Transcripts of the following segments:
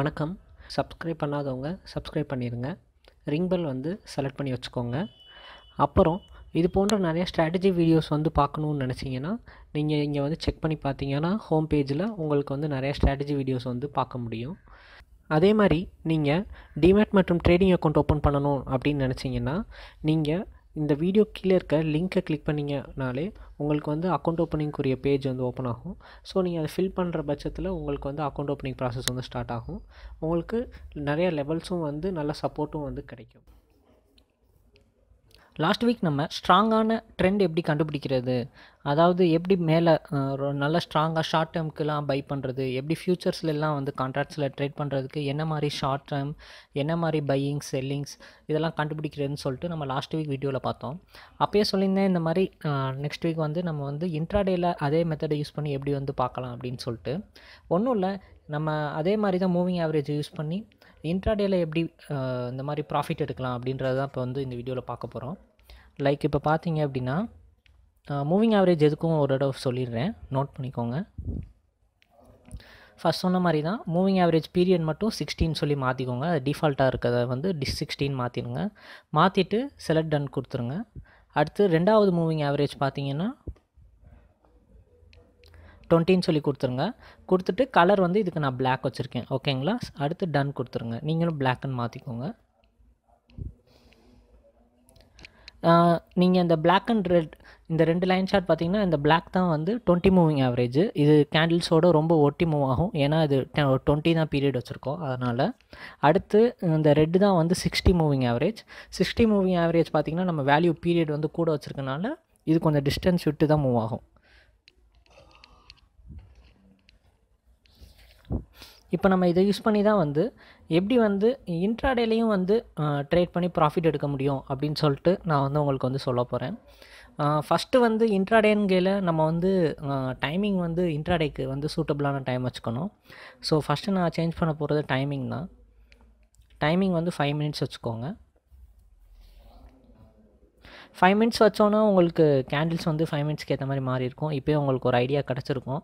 வணக்கம் சப்ஸ்கிரைப் பண்ணாதவங்க சப்ஸ்கிரைப் பண்ணிடுங்க ரிங் பெல் வந்து செலக்ட் பண்ணி வச்சுக்கோங்க அப்புறம் இது போன்ற நிறைய ஸ்ட்ராட்டஜி வீடியோஸ் வந்து பார்க்கணுன்னு நினச்சிங்கன்னா நீங்கள் இங்கே வந்து செக் பண்ணி பார்த்தீங்கன்னா ஹோம் பேஜில் உங்களுக்கு வந்து நிறைய ஸ்ட்ராட்டஜி வீடியோஸ் வந்து பார்க்க முடியும் அதே மாதிரி நீங்கள் டிமேட் மற்றும் ட்ரேடிங் அக்கௌண்ட் ஓப்பன் பண்ணணும் அப்படின்னு நினச்சிங்கன்னா நீங்கள் இந்த வீடியோ கீழே இருக்க லிங்க்கை கிளிக் பண்ணிங்கனாலே உங்களுக்கு வந்து அக்கௌண்ட் ஓப்பனிங்குரிய பேஜ் வந்து ஓப்பன் ஆகும் ஸோ நீங்கள் அதை ஃபில் பண்ணுற பட்சத்தில் உங்களுக்கு வந்து அக்கௌண்ட் ஓப்பனிங் ப்ராசஸ் வந்து ஸ்டார்ட் ஆகும் உங்களுக்கு நிறைய லெவல்ஸும் வந்து நல்ல சப்போர்ட்டும் வந்து கிடைக்கும் லாஸ்ட் வீக் நம்ம ஸ்ட்ராங்கான ட்ரெண்ட் எப்படி கண்டுபிடிக்கிறது அதாவது எப்படி மேலே நல்ல ஸ்ட்ராங்காக ஷார்ட் டேர்முக்கெலாம் பை பண்ணுறது எப்படி ஃப்யூச்சர்ஸ்லாம் வந்து கான்ட்ராக்ட்ஸில் ட்ரேட் பண்ணுறதுக்கு என்ன மாதிரி ஷார்ட் டேர்ம் என்ன மாதிரி பையிங்ஸ் செல்லிங்ஸ் இதெல்லாம் கண்டுபிடிக்கிறதுன்னு சொல்லிட்டு நம்ம லாஸ்ட் வீக் வீடியோவில் பார்த்தோம் அப்போயே சொல்லியிருந்தேன் இந்த மாதிரி நெக்ஸ்ட் வீக் வந்து நம்ம வந்து இன்ட்ராடேயில் அதே மெத்தடை யூஸ் பண்ணி எப்படி வந்து பார்க்கலாம் அப்படின்னு சொல்லிட்டு ஒன்றும் இல்லை நம்ம அதே மாதிரி தான் மூவிங் ஆவரேஜ் யூஸ் பண்ணி இன்ட்ராடேயில் எப்படி இந்த மாதிரி ப்ராஃபிட் எடுக்கலாம் அப்படின்றது தான் இப்போ வந்து இந்த வீடியோவில் பார்க்க போகிறோம் லைக் இப்போ பார்த்தீங்க அப்படின்னா மூவிங் ஆவரேஜ் எதுக்கும் ஒரு தடவை சொல்லிடுறேன் நோட் பண்ணிக்கோங்க ஃபஸ்ட் சொன்ன மாதிரி தான் மூவிங் ஆவரேஜ் பீரியட் மட்டும் சிக்ஸ்டீன் சொல்லி மாற்றிக்கோங்க அது டிஃபால்ட்டாக இருக்கிறத வந்து டிஸ் சிக்ஸ்டீன் மாற்றிடுங்க மாற்றிட்டு செலக்ட் டன் கொடுத்துருங்க அடுத்து ரெண்டாவது மூவிங் ஆவரேஜ் பார்த்தீங்கன்னா டுவெண்ட்டின்னு சொல்லி கொடுத்துருங்க கொடுத்துட்டு கலர் வந்து இதுக்கு நான் பிளாக் வச்சுருக்கேன் ஓகேங்களா அடுத்து டன் கொடுத்துருங்க நீங்களும் பிளாக்குன்னு மாற்றிக்கோங்க நீங்கள் இந்த பிளாக் அண்ட் ரெட் இந்த ரெண்டு லைன் ஷார்ட் பார்த்தீங்கன்னா இந்த பிளாக் தான் வந்து டுவெண்ட்டி மூவிங் ஆவரேஜ் இது கேண்டில்ஸோட ரொம்ப ஒட்டி மூவ் ஆகும் ஏன்னா இது டுவெண்ட்டி தான் பீரியட் வச்சுருக்கோம் அதனால் அடுத்து இந்த ரெட்டு தான் வந்து sixty moving average sixty moving average பார்த்திங்கன்னா நம்ம வேல்யூ பீரியட் வந்து கூட வச்சுருக்கனால இது கொஞ்சம் டிஸ்டன்ஸ் விட்டு தான் மூவ் ஆகும் இப்போ நம்ம இதை யூஸ் பண்ணி தான் வந்து எப்படி வந்து இன்ட்ராடேலையும் வந்து ட்ரேட் பண்ணி ப்ராஃபிட் எடுக்க முடியும் அப்படின்னு சொல்லிட்டு நான் வந்து உங்களுக்கு வந்து சொல்ல போகிறேன் ஃபஸ்ட்டு வந்து இன்ட்ராடேங்கில் நம்ம வந்து டைமிங் வந்து இன்ட்ராடேக்கு வந்து சூட்டபிளான டைம் வச்சுக்கணும் ஸோ ஃபஸ்ட்டு நான் சேஞ்ச் பண்ண போகிறது டைமிங் தான் டைமிங் வந்து ஃபைவ் மினிட்ஸ் வச்சுக்கோங்க ஃபைவ் மினிட்ஸ் வச்சோன்னா உங்களுக்கு கேண்டில்ஸ் வந்து ஃபைவ் மினிட்ஸ்க்கு ஏற்ற மாதிரி மாறி இருக்கும் இப்போயே உங்களுக்கு ஒரு ஐடியா கிடச்சிருக்கும்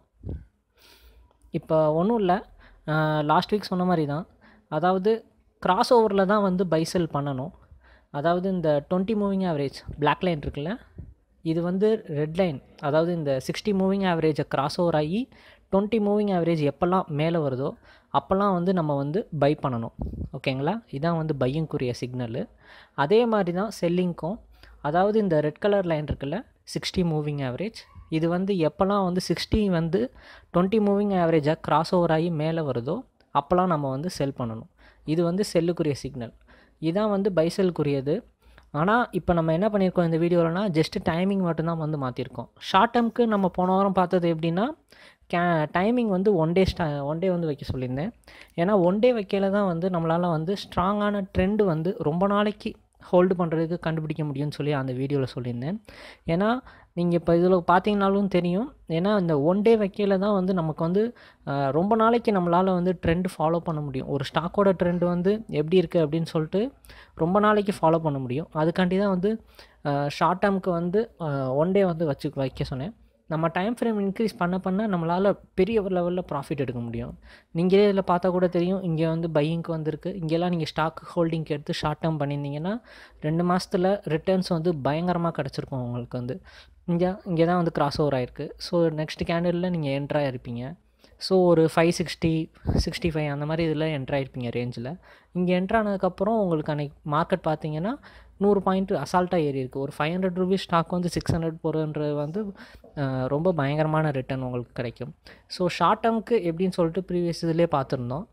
இப்போ ஒன்றும் இல்லை லாஸ்ட் வீக் சொன்ன மாதிரி தான் அதாவது கிராஸ் ஓவரில் தான் வந்து பைசெல் பண்ணணும் அதாவது இந்த twenty moving average black line இருக்குல்ல இது வந்து ரெட் லைன் அதாவது இந்த சிக்ஸ்டி மூவிங் ஆவரேஜை கிராஸ் ஓவர் ஆகி டுவெண்ட்டி மூவிங் ஆவரேஜ் எப்போல்லாம் மேலே வருதோ அப்போல்லாம் வந்து நம்ம வந்து பை பண்ணணும் ஓகேங்களா இதான் வந்து பையங்குரிய சிக்னலு அதே மாதிரி தான் செல்லிங்க்கும் அதாவது இந்த ரெட் கலர் லைன் இருக்குல்ல சிக்ஸ்டி மூவிங் ஆவரேஜ் இது வந்து எப்போல்லாம் வந்து சிக்ஸ்டி வந்து டுவெண்ட்டி மூவிங் ஆவரேஜாக கிராஸ் ஓவர் ஆகி மேலே வருதோ அப்போல்லாம் நம்ம வந்து செல் பண்ணணும் இது வந்து செல்லுக்குரிய சிக்னல் இதான் வந்து பைசெல்லுக்குரியது ஆனால் இப்போ நம்ம என்ன பண்ணியிருக்கோம் இந்த வீடியோவில்னா ஜஸ்ட்டு டைமிங் மட்டும்தான் வந்து மாற்றிருக்கோம் ஷார்ட் டேர்முக்கு நம்ம போன வாரம் பார்த்தது எப்படின்னா கே டைமிங் வந்து ஒன் டே ஸ்டா ஒன் டே வந்து வைக்க சொல்லியிருந்தேன் ஏன்னா ஒன் டே வைக்கல தான் வந்து நம்மளால் வந்து ஸ்ட்ராங்கான ட்ரெண்டு வந்து ரொம்ப நாளைக்கு ஹோல்டு பண்ணுறதுக்கு கண்டுபிடிக்க முடியும்னு சொல்லி அந்த வீடியோவில் சொல்லியிருந்தேன் ஏன்னா நீங்கள் இப்போ இதில் பார்த்தீங்கனாலும் தெரியும் ஏன்னா இந்த ஒன் டே வைக்கையில் தான் வந்து நமக்கு வந்து ரொம்ப நாளைக்கு நம்மளால் வந்து ட்ரெண்ட் ஃபாலோ பண்ண முடியும் ஒரு ஸ்டாக்கோட ட்ரெண்ட் வந்து எப்படி இருக்குது அப்படின்னு சொல்லிட்டு ரொம்ப நாளைக்கு ஃபாலோ பண்ண முடியும் அதுக்காண்டி தான் வந்து ஷார்ட் டேர்முக்கு வந்து ஒன் டே வந்து வச்சு வைக்க சொன்னேன் நம்ம டைம் ஃப்ரேம் இன்க்ரீஸ் பண்ண பண்ண நம்மளால் பெரிய லெவலில் ப்ராஃபிட் எடுக்க முடியும் நீங்களே இதில் பார்த்தா கூட தெரியும் இங்கே வந்து பையிங்க்கு வந்திருக்கு இங்கெல்லாம் நீங்கள் ஸ்டாக் ஹோல்டிங்க்கு எடுத்து ஷார்ட் டேர்ம் பண்ணியிருந்தீங்கன்னா ரெண்டு மாதத்தில் ரிட்டர்ன்ஸ் வந்து பயங்கரமாக கிடச்சிருக்கும் உங்களுக்கு வந்து இங்கே இங்கே தான் வந்து கிராஸ் ஓவர் ஆகிருக்கு ஸோ நெக்ஸ்ட் கேண்டலில் நீங்கள் என்ட்ராக இருப்பீங்க ஸோ ஒரு ஃபைவ் சிக்ஸ்டி சிக்ஸ்டி ஃபைவ் அந்த மாதிரி இதில் என்ட்ராயிருப்பீங்க ரேஞ்சில் இங்கே என்ட்ரானதுக்கப்புறம் உங்களுக்கு அன்றைக்கி மார்க்கெட் பார்த்தீங்கன்னா நூறு பாயிண்ட் அசால்ட்டாக ஏறி இருக்குது ஒரு ஃபைவ் ஹண்ட்ரட் ருபீஸ் ஸ்டாக் வந்து சிக்ஸ் ஹண்ட்ரட் போகிறன்றது வந்து ரொம்ப பயங்கரமான ரிட்டர்ன் உங்களுக்கு கிடைக்கும் ஸோ ஷார்ட் டேர்முக்கு எப்படின்னு சொல்லிட்டு ப்ரீவியஸ் இதிலே பார்த்துருந்தோம்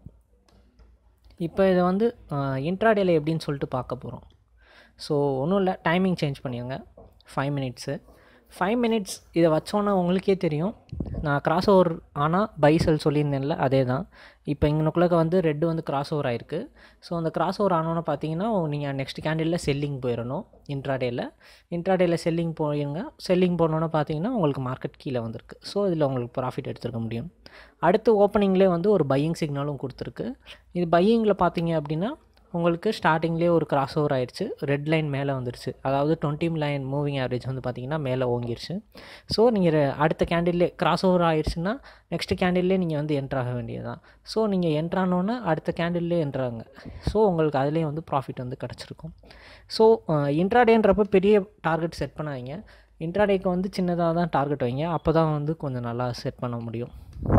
இப்போ இதை வந்து இன்ட்ராடேல எப்படின்னு சொல்லிட்டு பார்க்க போகிறோம் ஸோ ஒன்றும் இல்லை டைமிங் சேஞ்ச் பண்ணிடுங்க ஃபைவ் மினிட்ஸு ஃபைவ் மினிட்ஸ் இதை வச்சோன்னா உங்களுக்கே தெரியும் நான் கிராஸ் ஓவர் ஆனால் பைசல் சொல்லியிருந்தேன்ல அதே தான் இப்போ இங்கனுக்குள்ளே வந்து ரெட்டு வந்து கிராஸ் ஓவர் ஆகிருக்கு ஸோ அந்த கிராஸ் ஓவர் ஆனோன்னு பார்த்தீங்கன்னா நீங்கள் நெக்ஸ்ட் கேண்டிலில் செல்லிங் போயிடணும் இன்ட்ராடேயில் இன்ட்ராடேயில் செல்லிங் போயிருங்க செல்லிங் போனோன்னு பார்த்தீங்கன்னா உங்களுக்கு மார்க்கெட் கீழே வந்திருக்கு ஸோ இதில் உங்களுக்கு ப்ராஃபிட் எடுத்துருக்க முடியும் அடுத்து ஓப்பனிங்லேயே வந்து ஒரு பையிங் சிக்னலும் கொடுத்துருக்கு இது பையிங்கில் பார்த்தீங்க அப்படின்னா உங்களுக்கு ஸ்டார்டிங்லேயே ஒரு கிராஸ் ஓவர் ஆயிடுச்சு ரெட் லைன் மேலே வந்துருச்சு அதாவது டுவெண்ட்டி லைன் மூவிங் ஆவரேஜ் வந்து பார்த்திங்கன்னா மேலே ஓங்கிருச்சு ஸோ நீங்கள் அடுத்த கேண்டில்லே கிராஸ் ஓவர் ஆயிடுச்சுன்னா நெக்ஸ்ட் கேண்டில்லே நீங்கள் வந்து என்ட்ராக வேண்டியது தான் ஸோ நீங்கள் என்ட்ரானோன்னே அடுத்த கேண்டில்லே என்ட்ராங்க ஸோ உங்களுக்கு அதுலேயும் வந்து ப்ராஃபிட் வந்து கிடச்சிருக்கும் ஸோ இன்ட்ராடேன்றப்ப பெரிய டார்கெட் செட் பண்ணாதீங்க இன்ட்ராடேக்கு வந்து சின்னதாக தான் டார்கெட் வைங்க அப்போ தான் வந்து கொஞ்சம் நல்லா செட் பண்ண முடியும்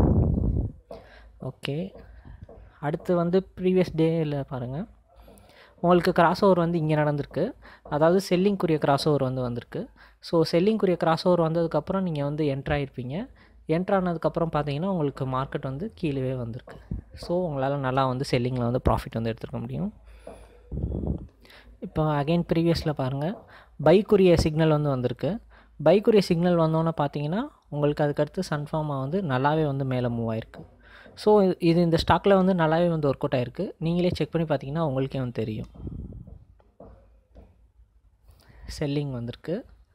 ஓகே அடுத்து வந்து ப்ரீவியஸ் டேயில் பாருங்கள் உங்களுக்கு கிராஸ் ஓவர் வந்து இங்கே நடந்திருக்கு அதாவது செல்லிங்குரிய கிராஸ் ஓவர் வந்து வந்திருக்கு ஸோ செல்லிங்குரிய கிராஸ் ஓவர் வந்ததுக்கப்புறம் நீங்கள் வந்து என்ட்ரு ஆகிருப்பீங்க என்ட்ரு ஆனதுக்கப்புறம் பார்த்தீங்கன்னா உங்களுக்கு மார்க்கெட் வந்து கீழே வந்திருக்கு ஸோ உங்களால் நல்லா வந்து செல்லிங்கில் வந்து ப்ராஃபிட் வந்து எடுத்துருக்க முடியும் இப்போ அகைன் ப்ரீவியஸில் பாருங்கள் பைக்குரிய சிக்னல் வந்து வந்திருக்கு பைக்குரிய சிக்னல் வந்தோன்னே பார்த்தீங்கன்னா உங்களுக்கு அதுக்கடுத்து சன்ஃபார்மா வந்து நல்லாவே வந்து மேலே மூவ் ஆயிருக்கு ஸோ இது இந்த ஸ்டாக்கில் வந்து நல்லாவே வந்து ஒர்க் அவுட் ஆகிருக்கு நீங்களே செக் பண்ணி பார்த்தீங்கன்னா உங்களுக்கே வந்து தெரியும் செல்லிங் வந்திருக்கு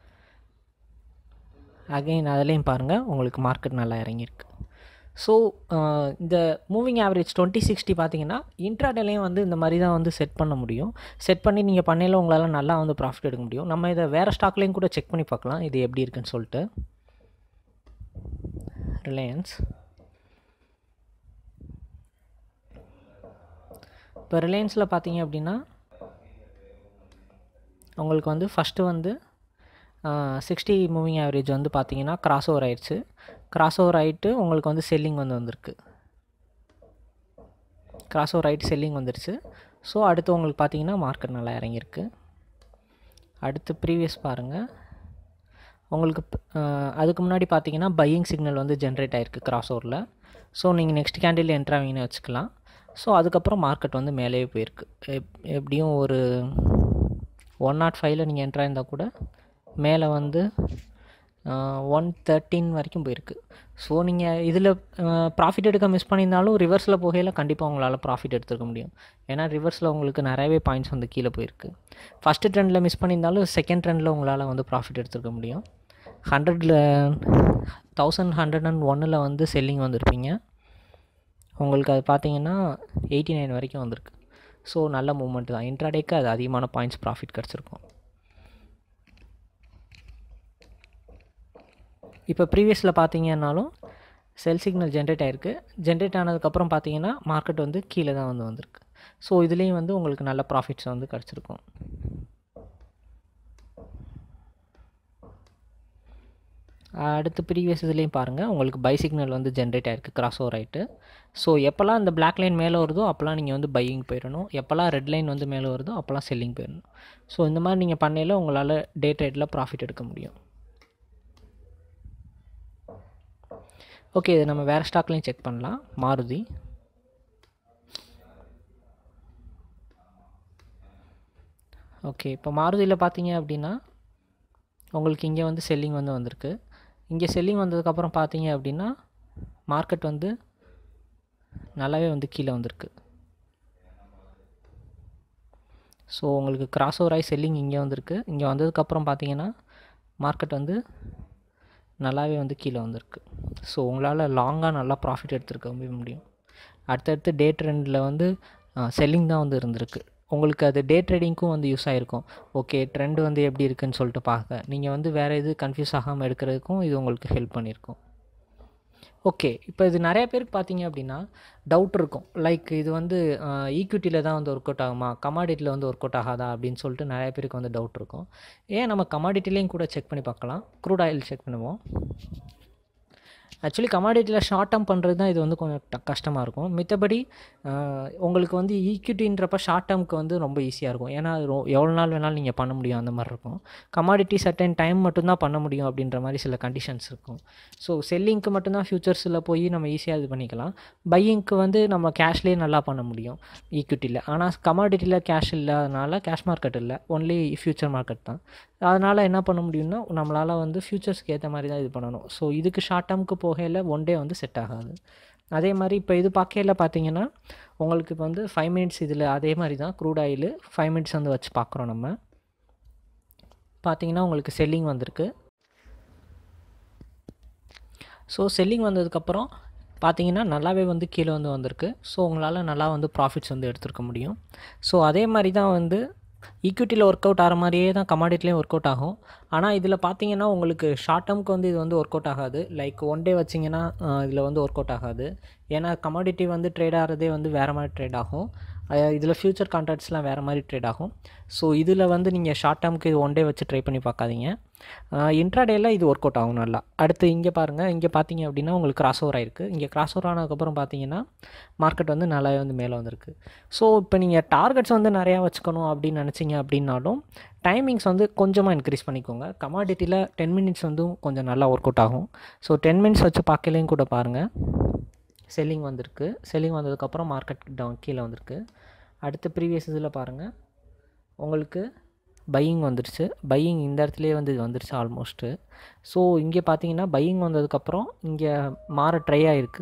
அகைன் அதுலேயும் பாருங்கள் உங்களுக்கு மார்க்கெட் நல்லா இறங்கியிருக்கு ஸோ இந்த மூவிங் ஆவரேஜ் டுவெண்ட்டி சிக்ஸ்டி பார்த்தீங்கன்னா இன்ட்ராடேலையும் வந்து இந்த மாதிரி தான் வந்து செட் பண்ண முடியும் செட் பண்ணி நீங்கள் பண்ணையில் உங்களால் நல்லா வந்து ப்ராஃபிட் எடுக்க முடியும் நம்ம இதை வேறு ஸ்டாக்லேயும் கூட செக் பண்ணி பார்க்கலாம் இது எப்படி இருக்குன்னு சொல்லிட்டு ரிலையன்ஸ் இப்போ ரிலையன்ஸில் பார்த்தீங்க அப்படின்னா உங்களுக்கு வந்து ஃபஸ்ட்டு வந்து சிக்ஸ்டி மூவிங் ஆவரேஜ் வந்து பார்த்தீங்கன்னா கிராஸ் ஓவர் ஆயிடுச்சு கிராஸ் ஓவர் ஆகிட்டு உங்களுக்கு வந்து செல்லிங் வந்து வந்திருக்கு கிராஸ் ஓவர் ஆகிட்டு செல்லிங் வந்துருச்சு ஸோ அடுத்து உங்களுக்கு பார்த்தீங்கன்னா மார்க்கெட் நல்லா இறங்கியிருக்கு அடுத்து ப்ரீவியஸ் பாருங்கள் உங்களுக்கு அதுக்கு முன்னாடி பார்த்தீங்கன்னா பையிங் சிக்னல் வந்து ஜென்ரேட் ஆகிருக்கு கிராஸ் ஓவரில் ஸோ நீங்கள் நெக்ஸ்ட் கேண்டில் என்ட்ராவீங்கன்னு வச்சுக்கலாம் ஸோ அதுக்கப்புறம் மார்க்கெட் வந்து மேலேயே போயிருக்கு எப் எப்படியும் ஒரு ஒன் நாட் ஃபைவ்ல நீங்கள் என்ட்ரா இருந்தால் கூட மேலே வந்து ஒன் தேர்ட்டின் வரைக்கும் போயிருக்கு ஸோ நீங்கள் இதில் ப்ராஃபிட் எடுக்க மிஸ் பண்ணியிருந்தாலும் ரிவர்ஸில் போகையில் கண்டிப்பாக உங்களால் ப்ராஃபிட் எடுத்துருக்க முடியும் ஏன்னா ரிவர்ஸில் உங்களுக்கு நிறையவே பாயிண்ட்ஸ் வந்து கீழே போயிருக்கு ஃபஸ்ட்டு ட்ரெண்டில் மிஸ் பண்ணியிருந்தாலும் செகண்ட் ட்ரெண்டில் உங்களால் வந்து ப்ராஃபிட் எடுத்துருக்க முடியும் ஹண்ட்ரடில் தௌசண்ட் ஹண்ட்ரட் அண்ட் ஒன்னில் வந்து செல்லிங் வந்திருப்பீங்க உங்களுக்கு அது பார்த்தீங்கன்னா எயிட்டி நைன் வரைக்கும் வந்திருக்கு ஸோ நல்ல மூமெண்ட் தான் இன்ட்ராடேக்கு அது அதிகமான பாயிண்ட்ஸ் ப்ராஃபிட் கிடச்சிருக்கும் இப்போ ப்ரீவியஸில் பார்த்தீங்கன்னாலும் செல் சிக்னல் ஜென்ரேட் ஆகிருக்கு ஜென்ரேட் ஆனதுக்கப்புறம் பார்த்தீங்கன்னா மார்க்கெட் வந்து கீழே தான் வந்து வந்திருக்கு ஸோ இதுலேயும் வந்து உங்களுக்கு நல்ல ப்ராஃபிட்ஸ் வந்து கிடச்சிருக்கும் அடுத்து ப்ரீவியஸ் இதுலேயும் பாருங்கள் உங்களுக்கு பை சிக்னல் வந்து ஜென்ரேட் ஆகிருக்கு கிராஸ் ஓவர் ஆகிட்டு ஸோ எப்போல்லாம் இந்த பிளாக் லைன் மேலே வருதோ அப்போல்லாம் நீங்கள் வந்து பையிங் போயிடணும் எப்போல்லாம் ரெட் லைன் வந்து மேலே வருதோ அப்போல்லாம் செல்லிங் போயிடணும் ஸோ இந்த மாதிரி நீங்கள் பண்ணையில் உங்களால் டே ட்ரேடில் ப்ராஃபிட் எடுக்க முடியும் ஓகே இது நம்ம வேறு ஸ்டாக்லேயும் செக் பண்ணலாம் மாருதி ஓகே இப்போ மாருதியில் பார்த்தீங்க அப்படின்னா உங்களுக்கு இங்கே வந்து செல்லிங் வந்து வந்திருக்கு இங்கே செல்லிங் வந்ததுக்கப்புறம் பார்த்தீங்க அப்படின்னா மார்க்கெட் வந்து நல்லாவே வந்து கீழே வந்திருக்கு ஸோ உங்களுக்கு கிராஸ் ஓவர் ஆகி செல்லிங் இங்கே வந்திருக்கு இங்கே வந்ததுக்கப்புறம் பார்த்தீங்கன்னா மார்க்கெட் வந்து நல்லாவே வந்து கீழே வந்திருக்கு ஸோ உங்களால் லாங்காக நல்லா ப்ராஃபிட் எடுத்துருக்க முடியும் அடுத்தடுத்து டே ட்ரெண்டில் வந்து செல்லிங் தான் வந்து இருந்திருக்கு உங்களுக்கு அது டே ட்ரேடிங்க்கும் வந்து யூஸ் ஆகிருக்கும் ஓகே ட்ரெண்ட் வந்து எப்படி இருக்குன்னு சொல்லிட்டு பார்க்க நீங்கள் வந்து வேறு எது கன்ஃபியூஸ் ஆகாமல் எடுக்கிறதுக்கும் இது உங்களுக்கு ஹெல்ப் பண்ணியிருக்கும் ஓகே இப்போ இது நிறைய பேருக்கு பார்த்தீங்க அப்படின்னா டவுட் இருக்கும் லைக் இது வந்து ஈக்விட்டியில் தான் வந்து ஒர்க் அவுட் ஆகுமா கமாடிட்டியில் வந்து ஒர்க் அவுட் ஆகாதா அப்படின்னு சொல்லிட்டு நிறைய பேருக்கு வந்து டவுட் இருக்கும் ஏன் நம்ம கமாடிட்டிலையும் கூட செக் பண்ணி பார்க்கலாம் க்ரூட் ஆயில் செக் பண்ணுவோம் ஆக்சுவலி கமாடிட்டியில் ஷார்ட் டேர்ம் பண்ணுறது தான் இது வந்து கொஞ்சம் ட கஷ்டமாக இருக்கும் மித்தபடி உங்களுக்கு வந்து ஈக்விட்டின்றப்ப ஷார்ட் டேர்முக்கு வந்து ரொம்ப ஈஸியாக இருக்கும் ஏன்னா அது ரொ எவ்வளோ நாள் வேணாலும் நீங்கள் பண்ண முடியும் அந்த மாதிரி இருக்கும் கமாடிட்டி சர்டன் டைம் மட்டும்தான் பண்ண முடியும் அப்படின்ற மாதிரி சில கண்டிஷன்ஸ் இருக்கும் ஸோ செல்லிங்க்கு மட்டும்தான் ஃப்யூச்சர்ஸில் போய் நம்ம ஈஸியாக இது பண்ணிக்கலாம் பையிங்க்கு வந்து நம்ம கேஷ்லேயே நல்லா பண்ண முடியும் ஈக்விட்டியில் ஆனால் கமாடிட்டியில் கேஷ் இல்லாதனால கேஷ் மார்க்கெட் இல்லை ஒன்லி ஃப்யூச்சர் மார்க்கெட் தான் அதனால் என்ன பண்ண முடியும்னா நம்மளால் வந்து ஃப்யூச்சர்ஸ்க்கு ஏற்ற மாதிரி தான் இது பண்ணணும் ஸோ இதுக்கு ஷார்ட் டேர்முக்கு போகையில் ஒன் டே வந்து செட் ஆகாது அதே மாதிரி இப்போ இது பார்க்கையில் பார்த்தீங்கன்னா உங்களுக்கு இப்போ வந்து ஃபைவ் மினிட்ஸ் இதில் அதே மாதிரி தான் க்ரூட் ஆயில் ஃபைவ் மினிட்ஸ் வந்து வச்சு பார்க்குறோம் நம்ம பார்த்தீங்கன்னா உங்களுக்கு செல்லிங் வந்திருக்கு ஸோ செல்லிங் வந்ததுக்கப்புறம் பார்த்தீங்கன்னா நல்லாவே வந்து கீழே வந்து வந்திருக்கு ஸோ உங்களால் நல்லா வந்து ப்ராஃபிட்ஸ் வந்து எடுத்துருக்க முடியும் ஸோ அதே மாதிரி தான் வந்து ஈக்விட்டியில் ஒர்க் அவுட் ஆகிற மாதிரியே தான் கமாடிட்டிலையும் ஒர்க் அவுட் ஆகும் ஆனால் இதில் பார்த்தீங்கன்னா உங்களுக்கு ஷார்ட் டேர்முக்கு வந்து இது வந்து ஒர்க் அவுட் ஆகாது லைக் ஒன் டே வச்சிங்கன்னா இதில் வந்து ஒர்க் அவுட் ஆகாது ஏன்னா கமாடிட்டி வந்து ட்ரேட் ஆகிறதே வந்து வேறு மாதிரி ட்ரேட் ஆகும் இதில் ஃப்யூச்சர் கான்ட்ராக்ட்ஸ்லாம் வேறு மாதிரி ட்ரேட் ஆகும் ஸோ இதில் வந்து நீங்கள் ஷார்ட் டேர்முக்கு இது ஒன் டே வச்சு ட்ரை பண்ணி பார்க்காதீங்க இன்ட்ராடேயில் இது ஒர்க் அவுட் ஆகும் நல்லா அடுத்து இங்கே பாருங்கள் இங்கே பார்த்தீங்க அப்படின்னா உங்களுக்கு கிராஸ் ஓவர் ஆயிருக்கு இங்கே கிராஸ் ஓவர் ஆனதுக்கப்புறம் பார்த்தீங்கன்னா மார்க்கெட் வந்து நல்லாவே வந்து மேலே வந்திருக்கு ஸோ இப்போ நீங்கள் டார்கெட்ஸ் வந்து நிறையா வச்சுக்கணும் அப்படின்னு நினச்சிங்க அப்படின்னாலும் டைமிங்ஸ் வந்து கொஞ்சமாக இன்க்ரீஸ் பண்ணிக்கோங்க கமாடிட்டியில் டென் மினிட்ஸ் வந்து கொஞ்சம் நல்லா ஒர்க் அவுட் ஆகும் ஸோ டென் மினிட்ஸ் வச்சு பார்க்கலையும் கூட பாருங்கள் செல்லிங் வந்திருக்கு செல்லிங் வந்ததுக்கப்புறம் மார்க்கெட் டவுன் கீழே வந்திருக்கு அடுத்து ப்ரீவியஸ் இதில் பாருங்கள் உங்களுக்கு பையிங் வந்துடுச்சு பையிங் இந்த இடத்துலையே வந்து இது வந்துடுச்சு ஆல்மோஸ்ட்டு ஸோ இங்கே பார்த்தீங்கன்னா பையிங் வந்ததுக்கப்புறம் இங்கே மாற ட்ரை ஆகிருக்கு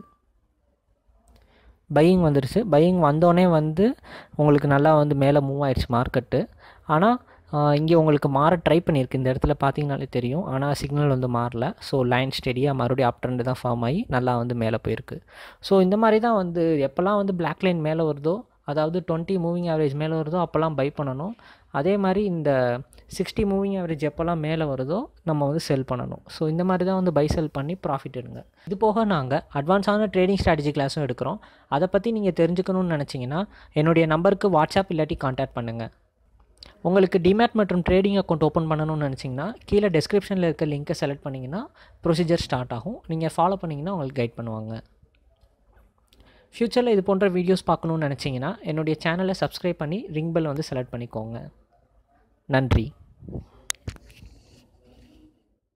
பையிங் வந்துடுச்சு பையிங் வந்தோடனே வந்து உங்களுக்கு நல்லா வந்து மேலே மூவ் ஆயிடுச்சு மார்க்கெட்டு ஆனால் இங்கே உங்களுக்கு மாற ட்ரை பண்ணியிருக்கு இந்த இடத்துல பார்த்தீங்கனாலே தெரியும் ஆனால் சிக்னல் வந்து மாறல ஸோ லைன் ஸ்டெடியாக மறுபடியும் அப் ட்ரெண்டு தான் ஃபார்ம் ஆகி நல்லா வந்து மேலே போயிருக்கு ஸோ இந்த மாதிரி தான் வந்து எப்போல்லாம் வந்து பிளாக் லைன் மேலே வருதோ அதாவது டுவெண்ட்டி மூவிங் ஆவரேஜ் மேலே வருதோ அப்போல்லாம் பை பண்ணணும் அதே மாதிரி இந்த சிக்ஸ்டி மூவிங் ஆவரேஜ் எப்போல்லாம் மேலே வருதோ நம்ம வந்து செல் பண்ணணும் ஸோ இந்த மாதிரி தான் வந்து பை செல் பண்ணி ப்ராஃபிட் எடுங்க இது போக நாங்கள் அட்வான்ஸான ட்ரேடிங் ஸ்ட்ராட்டஜி கிளாஸும் எடுக்கிறோம் அதை பற்றி நீங்கள் தெரிஞ்சுக்கணும்னு நினச்சிங்கன்னா என்னுடைய நம்பருக்கு வாட்ஸ்அப் இல்லாட்டி கான்டாக்ட் பண்ணுங்கள் உங்களுக்கு டிமேட் மற்றும் ட்ரேடிங் அக்கௌண்ட் ஓப்பன் பண்ணணும்னு நினச்சிங்கன்னா கீழே டெஸ்கிரிப்ஷனில் இருக்க லிங்க்கை செலக்ட் பண்ணிங்கன்னா ப்ரொசீஜர் ஸ்டார்ட் ஆகும் நீங்கள் ஃபாலோ பண்ணிங்கன்னா உங்களுக்கு கைட் பண்ணுவாங்க ஃப்யூச்சரில் இது போன்ற வீடியோஸ் பார்க்கணுன்னு நினச்சிங்கன்னா என்னுடைய சேனலை சப்ஸ்கிரைப் பண்ணி ரிங் பெல் வந்து செலக்ட் பண்ணிக்கோங்க நன்றி